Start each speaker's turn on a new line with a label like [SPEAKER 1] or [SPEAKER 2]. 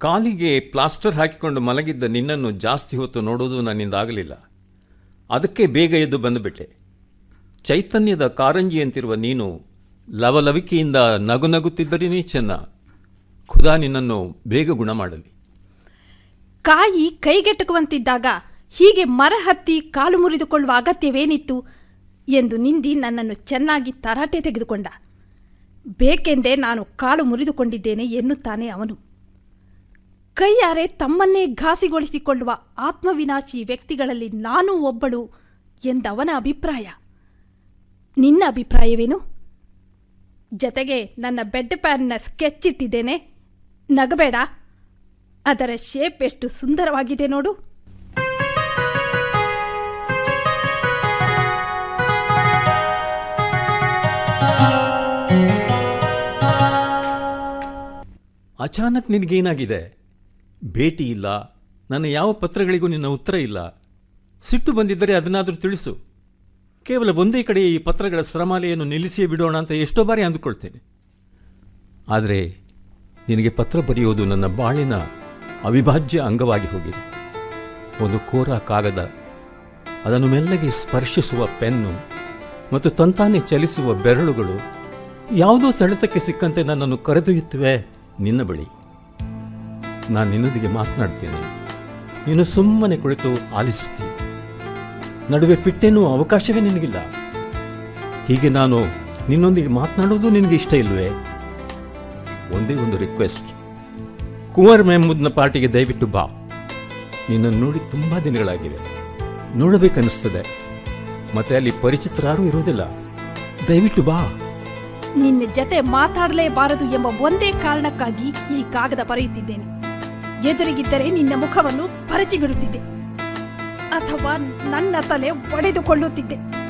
[SPEAKER 1] ಕಾಲಿಗೆ ಪ್ಲಾಸ್ಟರ್ ಹಾಕಿಕೊಂಡು ಮಲಗಿದ್ದ ನಿನ್ನನ್ನು ಜಾಸ್ತಿ ಹೊತ್ತು ನೋಡುವುದು ನನ್ನಿಂದ ಆಗಲಿಲ್ಲ ಅದಕ್ಕೆ ಬೇಗ ಎದ್ದು ಬಂದುಬಿಟ್ಟೆ ಚೈತನ್ಯದ ಕಾರಂಜಿಯಂತಿರುವ ನೀನು ಲವಲವಿಕೆಯಿಂದ ನಗು ನಗುತ್ತಿದ್ದರೇನೇ ಚೆನ್ನ ಖುದಾ ನಿನ್ನನ್ನು ಬೇಗ ಗುಣ ಮಾಡಲಿ
[SPEAKER 2] ಕಾಯಿ ಕೈಗೆಟುಕುವಂತಿದ್ದಾಗ ಹೀಗೆ ಮರ ಹತ್ತಿ ಕಾಲು ಮುರಿದುಕೊಳ್ಳುವ ಅಗತ್ಯವೇನಿತ್ತು ಎಂದು ನಿಂದಿ ನನ್ನನ್ನು ಚೆನ್ನಾಗಿ ತರಾಟೆ ತೆಗೆದುಕೊಂಡ ಬೇಕೆಂದೇ ನಾನು ಕಾಲು ಮುರಿದುಕೊಂಡಿದ್ದೇನೆ ಎನ್ನುತ್ತಾನೆ ಅವನು ಕೈಯಾರೆ ತಮ್ಮನ್ನೇ ಘಾಸಿಗೊಳಿಸಿಕೊಳ್ಳುವ ಆತ್ಮವಿನಾಶಿ ವ್ಯಕ್ತಿಗಳಲ್ಲಿ ನಾನೂ ಒಬ್ಬಳು ಎಂದವನ ಅಭಿಪ್ರಾಯ ನಿನ್ನ ಅಭಿಪ್ರಾಯವೇನು ಜತೆಗೆ ನನ್ನ ಬೆಡ್ ಪ್ಯಾನ್ನ ಸ್ಕೆಚ್ ಇಟ್ಟಿದ್ದೇನೆ ನಗಬೇಡ ಅದರ ಶೇಪ್ ಎಷ್ಟು ಸುಂದರವಾಗಿದೆ ನೋಡು
[SPEAKER 1] ಅಚಾನಕ್ ನಿನಗೇನಾಗಿದೆ ಭೇಟಿ ಇಲ್ಲ ನನ್ನ ಯಾವ ಪತ್ರಗಳಿಗೂ ನಿನ್ನ ಉತ್ತರ ಇಲ್ಲ ಸಿಟ್ಟು ಬಂದಿದ್ದರೆ ಅದನ್ನಾದರೂ ತಿಳಿಸು ಕೇವಲ ಒಂದೇ ಕಡೆ ಈ ಪತ್ರಗಳ ಸರಮಾಲೆಯನ್ನು ನಿಲ್ಲಿಸಿಯೇ ಬಿಡೋಣ ಅಂತ ಎಷ್ಟೋ ಬಾರಿ ಅಂದುಕೊಳ್ತೇನೆ ಆದರೆ ನಿನಗೆ ಪತ್ರ ಬರೆಯುವುದು ನನ್ನ ಬಾಳಿನ ಅವಿಭಾಜ್ಯ ಅಂಗವಾಗಿ ಹೋಗಿದೆ ಒಂದು ಕೋರ ಕಾಗದ ಅದನ್ನು ಮೆಲ್ಲಗೆ ಸ್ಪರ್ಶಿಸುವ ಪೆನ್ನು ಮತ್ತು ತಂತಾನೆ ಚಲಿಸುವ ಬೆರಳುಗಳು ಯಾವುದೋ ಸೆಳೆತಕ್ಕೆ ಸಿಕ್ಕಂತೆ ನನ್ನನ್ನು ಕರೆದೊಯ್ಯುತ್ತವೆ ನಿನ್ನ ಬಳಿ ನಾನು ನಿನ್ನೊಂದಿಗೆ ಮಾತನಾಡ್ತೇನೆ ನೀನು ಸುಮ್ಮನೆ ಕುಳಿತು ಆಲಿಸ್ತಿ ನಡುವೆ ಪಿಟ್ಟೆನ್ನುವ ಅವಕಾಶವೇ ನಿನಗಿಲ್ಲ ಹೀಗೆ ನಾನು ನಿನ್ನೊಂದಿಗೆ ಮಾತನಾಡೋದು ನಿನಗೆ ಇಷ್ಟ ಇಲ್ವೇ ಒಂದೇ ಒಂದು ರಿಕ್ವೆಸ್ಟ್ ಕುಂವರ್ ಮೆಹಮೂದ್ನ ಪಾರ್ಟಿಗೆ ದಯವಿಟ್ಟು ಬಾ ನಿನ್ನನ್ನು ನೋಡಿ ತುಂಬ ದಿನಗಳಾಗಿವೆ ನೋಡಬೇಕನ್ನಿಸ್ತದೆ ಮತ್ತೆ ಅಲ್ಲಿ ಪರಿಚಿತರಾರೂ ಇರೋದಿಲ್ಲ ದಯವಿಟ್ಟು ಬಾ
[SPEAKER 2] ನಿನ್ನ ಜತೆ ಮಾತಾಡಲೇಬಾರದು ಎಂಬ ಒಂದೇ ಕಾರಣಕ್ಕಾಗಿ ಈ ಕಾಗದ ಬರೆಯುತ್ತಿದ್ದೇನೆ ಎದುರಿಗಿದ್ದರೆ ನಿನ್ನ ಮುಖವನ್ನು ಪರಚಿ ಬಿಡುತ್ತಿದ್ದೆ ಅಥವಾ ನನ್ನ ತಲೆ ಒಡೆದುಕೊಳ್ಳುತ್ತಿದ್ದೆ